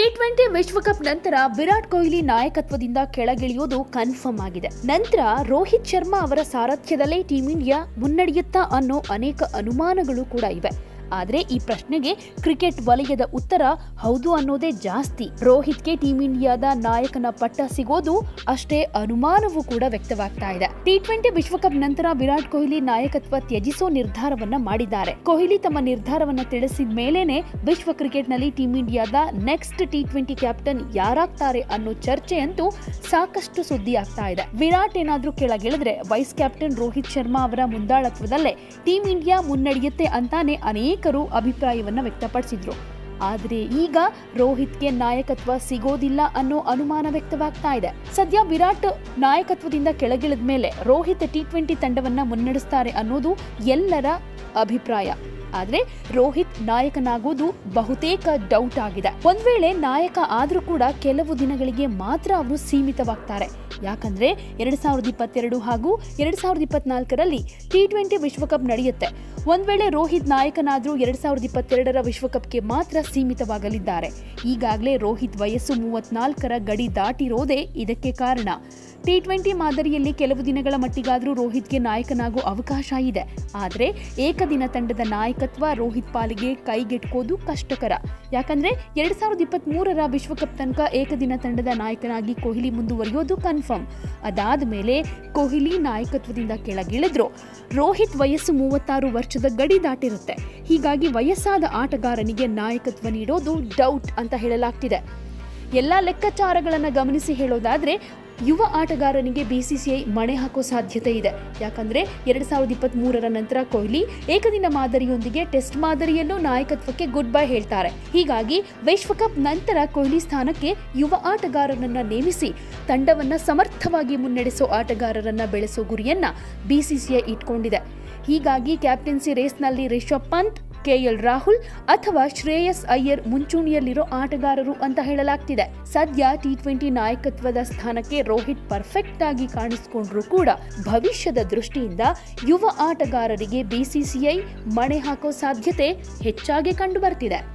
twenty ವಿಶ್ವಕಪ್ ನಂತರ ವಿರಾಟ್ ಕೊಹ್ಲಿ ನಾಯಕತ್ವದಿಂದ ಕೆಳಗಿಳಿಯೋದು ಕನ್ಫರ್ಮ್ ಆಗಿದೆ ನಂತರ ರೋಹಿತ್ ಶರ್ಮಾ ಅವರ ಸಾರಥ್ಯದಲ್ಲೇ ಟೀಂ ಇಂಡಿಯಾ ಮುನ್ನಡೆಯುತ್ತಾ ಅನ್ನೋ ಅನೇಕ ಅನುಮಾನಗಳು ಕೂಡ ಇವೆ ಆದ್ರೆ ಈ ಪ್ರಶ್ನೆಗೆ ಕ್ರಿಕೆಟ್ ವಲಯದ ಉತ್ತರ ಹೌದು ಅನ್ನೋದೇ ಜಾಸ್ತಿ ರೋಹಿತ್ಗೆ ಟೀಂ ಇಂಡಿಯಾದ ನಾಯಕನ ಪಟ್ಟ ಸಿಗೋದು ಅಷ್ಟೇ ಅನುಮಾನವೂ ಕೂಡ ವ್ಯಕ್ತವಾಗ್ತಾ ಇದೆ ಟಿ ಟ್ವೆಂಟಿ ವಿಶ್ವಕಪ್ ನಂತರ ವಿರಾಟ್ ಕೊಹ್ಲಿ ನಾಯಕತ್ವ ತ್ಯಜಿಸೋ ನಿರ್ಧಾರವನ್ನ ಮಾಡಿದ್ದಾರೆ ಕೊಹ್ಲಿ ತಮ್ಮ ನಿರ್ಧಾರವನ್ನ ತಿಳಿಸಿದ ಮೇಲೇನೆ ವಿಶ್ವ ಕ್ರಿಕೆಟ್ನಲ್ಲಿ ಟೀಂ ಇಂಡಿಯಾದ ನೆಕ್ಸ್ಟ್ ಟಿ ಟ್ವೆಂಟಿ ಕ್ಯಾಪ್ಟನ್ ಯಾರಾಗ್ತಾರೆ ಅನ್ನೋ ಚರ್ಚೆ ಅಂತೂ ಸಾಕಷ್ಟು ಸುದ್ದಿ ಆಗ್ತಾ ಇದೆ ವಿರಾಟ್ ಏನಾದ್ರೂ ಕೆಳಗಿಳಿದ್ರೆ ವೈಸ್ ಕ್ಯಾಪ್ಟನ್ ರೋಹಿತ್ ಶರ್ಮಾ ಅವರ ಮುಂದಾಳತ್ವದಲ್ಲೇ ಟೀಂ ಇಂಡಿಯಾ ಮುನ್ನಡೆಯುತ್ತೆ ಅಂತಾನೆ ಅನೇಕರು ಅಭಿಪ್ರಾಯವನ್ನ ವ್ಯಕ್ತಪಡಿಸಿದ್ರು ಆದ್ರೆ ಈಗ ರೋಹಿತ್ಗೆ ನಾಯಕತ್ವ ಸಿಗೋದಿಲ್ಲ ಅನ್ನೋ ಅನುಮಾನ ವ್ಯಕ್ತವಾಗ್ತಾ ಇದೆ ಸದ್ಯ ವಿರಾಟ್ ನಾಯಕತ್ವದಿಂದ ಕೆಳಗಿಳಿದ ಮೇಲೆ ರೋಹಿತ್ ಟಿ ಟ್ವೆಂಟಿ ತಂಡವನ್ನ ಮುನ್ನಡೆಸ್ತಾರೆ ಅನ್ನೋದು ಎಲ್ಲರ ಅಭಿಪ್ರಾಯ ಆದ್ರೆ ರೋಹಿತ್ ನಾಯಕನಾಗೋದು ಬಹುತೇಕ ಡೌಟ್ ಆಗಿದೆ ಒಂದ್ ವೇಳೆ ನಾಯಕ ಆದ್ರೂ ಕೂಡ ಕೆಲವು ದಿನಗಳಿಗೆ ಮಾತ್ರ ಅವರು ಸೀಮಿತವಾಗ್ತಾರೆ ಯಾಕಂದ್ರೆ ಎರಡ್ ಸಾವಿರದ ಇಪ್ಪತ್ತೆರಡು ಹಾಗೂ ಎರಡ್ ಸಾವಿರದ ಇಪ್ಪತ್ನಾಲ್ಕರಲ್ಲಿ ಟಿ ಟ್ವೆಂಟಿ ವಿಶ್ವಕಪ್ ನಡೆಯುತ್ತೆ ಒಂದ್ ವೇಳೆ ರೋಹಿತ್ ನಾಯಕನಾದ್ರೂ ಎರಡ್ ಸಾವಿರದ ಇಪ್ಪತ್ತೆರಡರ ವಿಶ್ವಕಪ್ಗೆ ಮಾತ್ರ ಸೀಮಿತವಾಗಲಿದ್ದಾರೆ ಈಗಾಗಲೇ ರೋಹಿತ್ ವಯಸ್ಸು ಮೂವತ್ನಾಲ್ಕರ ಗಡಿ ದಾಟಿರೋದೇ ಇದಕ್ಕೆ ಕಾರಣ ಟಿ ಟ್ವೆಂಟಿ ಮಾದರಿಯಲ್ಲಿ ಕೆಲವು ದಿನಗಳ ಮಟ್ಟಿಗಾದ್ರೂ ರೋಹಿತ್ಗೆ ನಾಯಕನಾಗೋ ಅವಕಾಶ ಇದೆ ಆದರೆ ಏಕದಿನ ತಂಡದ ನಾಯಕತ್ವ ರೋಹಿತ್ ಪಾಲಿಗೆ ಕೈಗೆಟ್ಕೋದು ಕಷ್ಟಕರ ಯಾಕಂದ್ರೆ ಎರಡ್ ಸಾವಿರದ ಇಪ್ಪತ್ತ್ ಮೂರರ ವಿಶ್ವಕಪ್ ತನಕ ಏಕದಿನ ತಂಡದ ನಾಯಕನಾಗಿ ಕೊಹ್ಲಿ ಮುಂದುವರಿಯೋದು ಕನ್ಫರ್ಮ್ ಅದಾದ ಮೇಲೆ ಕೊಹ್ಲಿ ನಾಯಕತ್ವದಿಂದ ಕೆಳಗಿಳಿದ್ರು ರೋಹಿತ್ ವಯಸ್ಸು ಮೂವತ್ತಾರು ವರ್ಷದ ಗಡಿ ದಾಟಿರುತ್ತೆ ಹೀಗಾಗಿ ವಯಸ್ಸಾದ ಆಟಗಾರನಿಗೆ ನಾಯಕತ್ವ ನೀಡೋದು ಡೌಟ್ ಅಂತ ಹೇಳಲಾಗ್ತಿದೆ ಎಲ್ಲ ಲೆಕ್ಕಾಚಾರಗಳನ್ನು ಗಮನಿಸಿ ಹೇಳೋದಾದ್ರೆ ಯುವ ಆಟಗಾರನಿಗೆ ಬಿಸಿಸಿಐ ಮಣೆ ಹಾಕೋ ಸಾಧ್ಯತೆ ಇದೆ ಯಾಕಂದ್ರೆ ಎರಡ್ ಸಾವಿರದ ಇಪ್ಪತ್ತ್ ಮೂರರ ನಂತರ ಕೊಹ್ಲಿ ಏಕದಿನ ಮಾದರಿಯೊಂದಿಗೆ ಟೆಸ್ಟ್ ಮಾದರಿಯಲ್ಲೂ ನಾಯಕತ್ವಕ್ಕೆ ಗುಡ್ ಬೈ ಹೇಳ್ತಾರೆ ಹೀಗಾಗಿ ವಿಶ್ವಕಪ್ ನಂತರ ಕೊಹ್ಲಿ ಸ್ಥಾನಕ್ಕೆ ಯುವ ಆಟಗಾರರನ್ನ ನೇಮಿಸಿ ತಂಡವನ್ನ ಸಮರ್ಥವಾಗಿ ಮುನ್ನಡೆಸೋ ಆಟಗಾರರನ್ನ ಬೆಳೆಸೋ ಗುರಿಯನ್ನ ಬಿಸಿಸಿಐ ಇಟ್ಕೊಂಡಿದೆ ಹೀಗಾಗಿ ಕ್ಯಾಪ್ಟನ್ಸಿ ರೇಸ್ನಲ್ಲಿ ರಿಷಬ್ ಪಂತ್ ಕೆಎಲ್ ರಾಹುಲ್ ಅಥವಾ ಶ್ರೇಯಸ್ ಅಯ್ಯರ್ ಮುಂಚೂಣಿಯಲ್ಲಿರೋ ಆಟಗಾರರು ಅಂತ ಹೇಳಲಾಗ್ತಿದೆ ಸದ್ಯ ಟಿ ಟ್ವೆಂಟಿ ನಾಯಕತ್ವದ ಸ್ಥಾನಕ್ಕೆ ರೋಹಿತ್ ಪರ್ಫೆಕ್ಟ್ ಆಗಿ ಕಾಣಿಸಿಕೊಂಡ್ರು ಕೂಡ ಭವಿಷ್ಯದ ದೃಷ್ಟಿಯಿಂದ ಯುವ ಆಟಗಾರರಿಗೆ ಬಿಸಿಸಿಐ ಮಣೆ ಹಾಕೋ ಸಾಧ್ಯತೆ ಹೆಚ್ಚಾಗಿ ಕಂಡು ಬರ್ತಿದೆ